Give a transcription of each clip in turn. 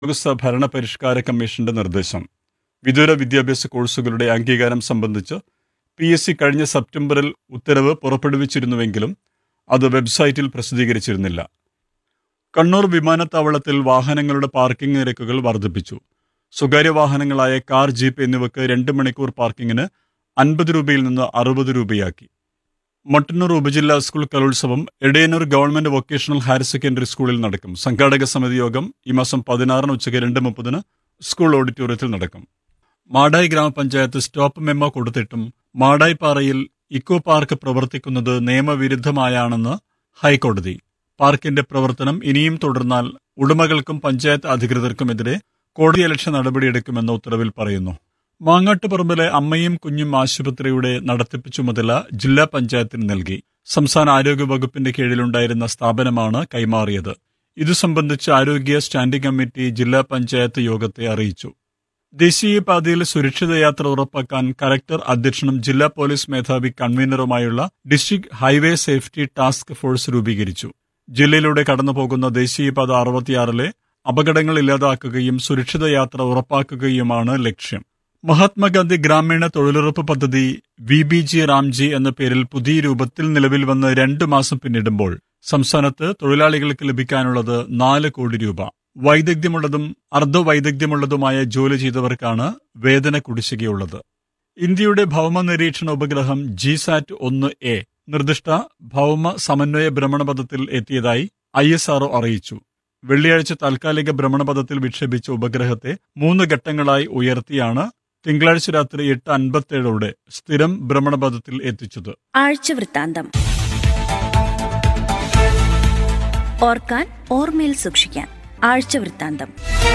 ഉദ്യോഗസ്ഥ ഭരണ പരിഷ്കാര കമ്മീഷന്റെ നിർദ്ദേശം വിദൂര വിദ്യാഭ്യാസ കോഴ്സുകളുടെ അംഗീകാരം സംബന്ധിച്ച് പി എസ് സി കഴിഞ്ഞ സെപ്റ്റംബറിൽ ഉത്തരവ് പുറപ്പെടുവിച്ചിരുന്നുവെങ്കിലും അത് വെബ്സൈറ്റിൽ പ്രസിദ്ധീകരിച്ചിരുന്നില്ല കണ്ണൂർ വിമാനത്താവളത്തിൽ വാഹനങ്ങളുടെ പാർക്കിംഗ് നിരക്കുകൾ വർദ്ധിപ്പിച്ചു സ്വകാര്യ വാഹനങ്ങളായ കാർ ജീപ്പ് എന്നിവയ്ക്ക് രണ്ട് മണിക്കൂർ പാർക്കിങ്ങിന് അൻപത് രൂപയിൽ നിന്ന് അറുപത് രൂപയാക്കി മട്ടന്നൂർ ഉപജില്ലാ സ്കൂൾ കലോത്സവം Edayannur government vocational higher secondary സ്കൂളിൽ നടക്കും സംഘാടക സമിതി യോഗം ഈ മാസം പതിനാറിന് ഉച്ചയ്ക്ക് രണ്ട് മുപ്പതിന് സ്കൂൾ ഓഡിറ്റോറിയത്തിൽ നടക്കും മാടായി ഗ്രാമപഞ്ചായത്ത് സ്റ്റോപ്പ് മെമ്മോ കൊടുത്തിട്ടും മാടായി പാറയിൽ ഇക്കോ പാർക്ക് പ്രവർത്തിക്കുന്നത് നിയമവിരുദ്ധമായാണെന്ന് ഹൈക്കോടതി പാർക്കിന്റെ പ്രവർത്തനം ഇനിയും തുടർന്നാൽ ഉടമകൾക്കും പഞ്ചായത്ത് അധികൃതർക്കുമെതിരെ കോടതിയലക്ഷ്യ നടപടിയെടുക്കുമെന്ന ഉത്തരവിൽ പറയുന്നു മാങ്ങാട്ടുപറമ്പിലെ അമ്മയും കുഞ്ഞും ആശുപത്രിയുടെ നടത്തിപ്പ് ചുമതല ജില്ലാ പഞ്ചായത്തിന് നൽകി സംസ്ഥാന ആരോഗ്യ വകുപ്പിന്റെ കീഴിലുണ്ടായിരുന്ന സ്ഥാപനമാണ് കൈമാറിയത് ഇതു സംബന്ധിച്ച് ആരോഗ്യ സ്റ്റാൻഡിംഗ് കമ്മിറ്റി ജില്ലാ പഞ്ചായത്ത് യോഗത്തെ അറിയിച്ചു ദേശീയപാതയിൽ സുരക്ഷിത യാത്ര ഉറപ്പാക്കാൻ കലക്ടർ അധ്യക്ഷനും ജില്ലാ പോലീസ് മേധാവി കൺവീനറുമായുള്ള district highway safety task force രൂപീകരിച്ചു ജില്ലയിലൂടെ കടന്നുപോകുന്ന ദേശീയപാത അറുപത്തിയാറിലെ അപകടങ്ങൾ ഇല്ലാതാക്കുകയും സുരക്ഷിത യാത്ര ഉറപ്പാക്കുകയുമാണ് ലക്ഷ്യം മഹാത്മാഗാന്ധി ഗ്രാമീണ തൊഴിലുറപ്പ് പദ്ധതി വി ബി ജി റാംജി എന്ന പേരിൽ പുതിയ രൂപത്തിൽ നിലവിൽ വന്ന് രണ്ടു മാസം പിന്നിടുമ്പോൾ സംസ്ഥാനത്ത് തൊഴിലാളികൾക്ക് ലഭിക്കാനുള്ളത് നാല് കോടി രൂപ വൈദഗ്ധ്യമുള്ളതും അർദ്ധവൈദഗ്ധ്യമുള്ളതുമായ ജോലി ചെയ്തവർക്കാണ് വേതന കുടിശ്ശികയുള്ളത് ഇന്ത്യയുടെ ഭൗമ നിരീക്ഷണ ഉപഗ്രഹം ജിസാറ്റ് ഒന്ന് എ നിർദ്ദിഷ്ട ഭൗമ സമന്വയ ഭ്രമണപഥത്തിൽ എത്തിയതായി ഐ എസ് ആർഒ അറിയിച്ചു വെള്ളിയാഴ്ച താൽക്കാലിക ഭ്രമണപഥത്തിൽ വിക്ഷേപിച്ച ഉപഗ്രഹത്തെ മൂന്ന് ഘട്ടങ്ങളായി ഉയർത്തിയാണ് തിങ്കളാഴ്ച രാത്രി എട്ട് അൻപത്തേഴോടെ സ്ഥിരം ഭ്രമണപഥത്തിൽ എത്തിച്ചത് ആഴ്ച വൃത്താന്തം ഓർക്കാൻ ഓർമ്മയിൽ സൂക്ഷിക്കാൻ ആഴ്ച വൃത്താന്തം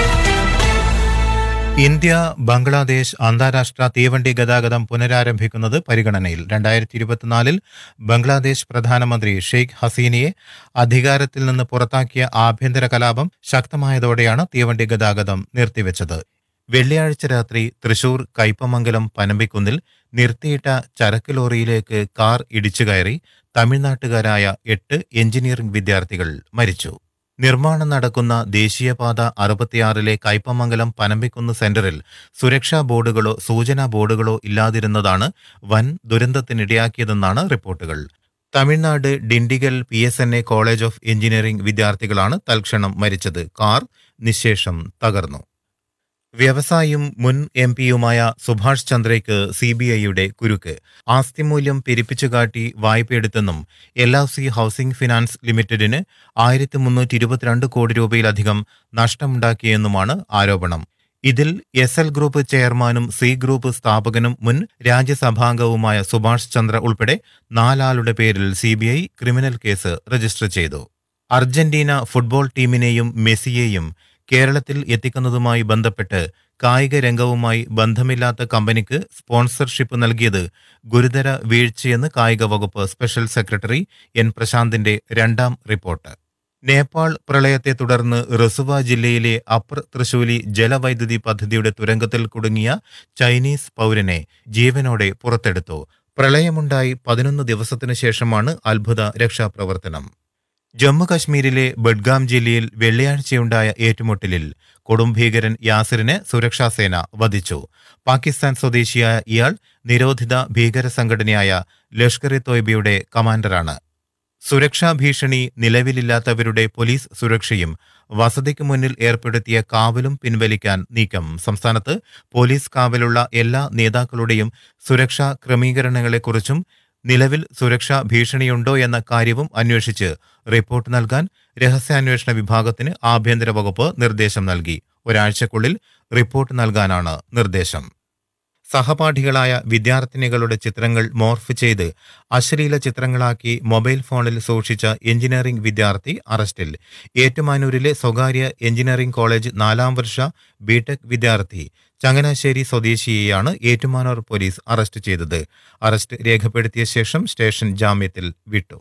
ഇന്ത്യ ബംഗ്ലാദേശ് അന്താരാഷ്ട്ര തീവണ്ടി ഗതാഗതം പുനരാരംഭിക്കുന്നത് പരിഗണനയിൽ രണ്ടായിരത്തി ഇരുപത്തിനാലിൽ ബംഗ്ലാദേശ് പ്രധാനമന്ത്രി ഷെയ്ഖ് ഹസീനയെ അധികാരത്തിൽ നിന്ന് പുറത്താക്കിയ ആഭ്യന്തര കലാപം ശക്തമായതോടെയാണ് തീവണ്ടി ഗതാഗതം നിർത്തിവെച്ചത് വെള്ളിയാഴ്ച രാത്രി തൃശൂർ കയ്പമംഗലം പനമ്പിക്കുന്നിൽ നിർത്തിയിട്ട ചരക്ക് ലോറിയിലേക്ക് കാർ ഇടിച്ചു കയറി തമിഴ്നാട്ടുകാരായ എട്ട് എഞ്ചിനീയറിംഗ് വിദ്യാർത്ഥികൾ മരിച്ചു നിർമ്മാണം നടക്കുന്ന ദേശീയപാത അറുപത്തിയാറിലെ കയ്പമംഗലം പനമ്പിക്കുന്ന് സെന്ററിൽ സുരക്ഷാ ബോർഡുകളോ സൂചനാ ബോർഡുകളോ ഇല്ലാതിരുന്നതാണ് വൻ ദുരന്തത്തിനിടയാക്കിയതെന്നാണ് റിപ്പോർട്ടുകൾ Tamil Nadu Dindigul P S N A college of engineering വിദ്യാർത്ഥികളാണ് തൽക്ഷണം മരിച്ചത് കാർ നിശേഷം തകർന്നു വ്യവസായിയും മുൻ എം പിയുമായ സുഭാഷ് ചന്ദ്രയ്ക്ക് സി ബി ഐയുടെ കുരുക്ക് ആസ്തിമൂല്യം പെരുപ്പിച്ചുകാട്ടി വായ്പയെടുത്തെന്നും L I C housing finance ലിമിറ്റഡിന് ആയിരത്തി മുന്നൂറ്റി ഇരുപത്തിരണ്ട് കോടി രൂപയിലധികം നഷ്ടമുണ്ടാക്കിയെന്നുമാണ് ആരോപണം ഇതിൽ എസ് എൽ ഗ്രൂപ്പ് ചെയർമാനും സി ഗ്രൂപ്പ് സ്ഥാപകനും മുൻ രാജ്യസഭാംഗവുമായ സുഭാഷ് ചന്ദ്ര ഉൾപ്പെടെ നാലാളുടെ പേരിൽ സി ക്രിമിനൽ കേസ് രജിസ്റ്റർ ചെയ്തു അർജന്റീന ഫുട്ബോൾ ടീമിനെയും മെസ്സിയെയും കേരളത്തിൽ എത്തിക്കുന്നതുമായി ബന്ധപ്പെട്ട് കായിക രംഗവുമായി ബന്ധമില്ലാത്ത കമ്പനിക്ക് സ്പോൺസർഷിപ്പ് നൽകിയത് ഗുരുതര വീഴ്ചയെന്ന് കായിക വകുപ്പ് സ്പെഷ്യൽ സെക്രട്ടറി എൻ പ്രശാന്തിന്റെ രണ്ടാം റിപ്പോർട്ട് നേപ്പാൾ പ്രളയത്തെ തുടർന്ന് റസുവ ജില്ലയിലെ അപ്പർ തൃശൂലി ജലവൈദ്യുതി പദ്ധതിയുടെ തുരങ്കത്തിൽ കുടുങ്ങിയ ചൈനീസ് പൗരനെ ജീവനോടെ പുറത്തെടുത്തു പ്രളയമുണ്ടായി പതിനൊന്ന് ദിവസത്തിനു ശേഷമാണ് അത്ഭുത രക്ഷാപ്രവർത്തനം ജമ്മു കശ്മീരിലെ ബഡ്ഗാം ജില്ലയിൽ വെള്ളിയാഴ്ചയുണ്ടായ ഏറ്റുമുട്ടലിൽ കൊടും ഭീകരൻ യാസിറിനെ സുരക്ഷാസേന വധിച്ചു പാകിസ്ഥാൻ സ്വദേശിയായ ഇയാൾ നിരോധിത ഭീകര സംഘടനയായ ലഷ്കർ ഇ തോയ്ബയുടെ കമാൻഡറാണ് സുരക്ഷാ ഭീഷണി നിലവിലില്ലാത്തവരുടെ പോലീസ് സുരക്ഷയും വസതിക്ക് മുന്നിൽ ഏർപ്പെടുത്തിയ കാവലും പിൻവലിക്കാൻ നീക്കം സംസ്ഥാനത്ത് പോലീസ് കാവലുള്ള എല്ലാ നേതാക്കളുടെയും സുരക്ഷാ ക്രമീകരണങ്ങളെക്കുറിച്ചും നിലവിൽ സുരക്ഷാ ഭീഷണിയുണ്ടോ എന്ന കാര്യവും അന്വേഷിച്ച് റിപ്പോർട്ട് നൽകാൻ രഹസ്യാന്വേഷണ വിഭാഗത്തിന് ആഭ്യന്തര വകുപ്പ് നിർദ്ദേശം നൽകി ഒരാഴ്ചക്കുള്ളിൽ റിപ്പോർട്ട് നൽകാനാണ് നിർദ്ദേശം സഹപാഠികളായ വിദ്യാർത്ഥിനികളുടെ ചിത്രങ്ങൾ മോർഫ് ചെയ്ത് അശ്ലീല ചിത്രങ്ങളാക്കി മൊബൈൽ ഫോണിൽ സൂക്ഷിച്ച എഞ്ചിനീയറിംഗ് വിദ്യാർത്ഥി അറസ്റ്റിൽ ഏറ്റുമാനൂരിലെ സ്വകാര്യ എഞ്ചിനീയറിംഗ് കോളേജ് നാലാം വർഷ ബിടെക് വിദ്യാർത്ഥി ചങ്ങനാശ്ശേരി സ്വദേശിയെയാണ് ഏറ്റുമാനൂർ പോലീസ് അറസ്റ്റ് ചെയ്തത് അറസ്റ്റ് രേഖപ്പെടുത്തിയ ശേഷം സ്റ്റേഷൻ ജാമ്യത്തിൽ വിട്ടു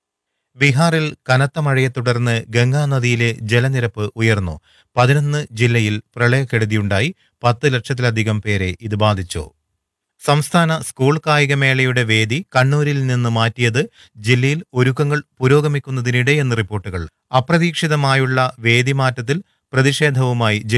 ബീഹാറിൽ കനത്ത മഴയെ തുടർന്ന് ഗംഗാ നദിയിലെ ജലനിരപ്പ് ഉയർന്നു പതിനൊന്ന് ജില്ലയിൽ പ്രളയക്കെടുതിയുണ്ടായി പത്ത് ലക്ഷത്തിലധികം പേരെ ഇത് ബാധിച്ചു സംസ്ഥാന സ്കൂൾ കായികമേളയുടെ വേദി കണ്ണൂരിൽ നിന്ന് മാറ്റിയത് ജില്ലയിൽ ഒരുക്കങ്ങൾ പുരോഗമിക്കുന്നതിനിടെ എന്ന് റിപ്പോർട്ടുകൾ അപ്രതീക്ഷിതമായുള്ള വേദി മാറ്റത്തിൽ പ്രതിഷേധവുമായി ജില്ലാ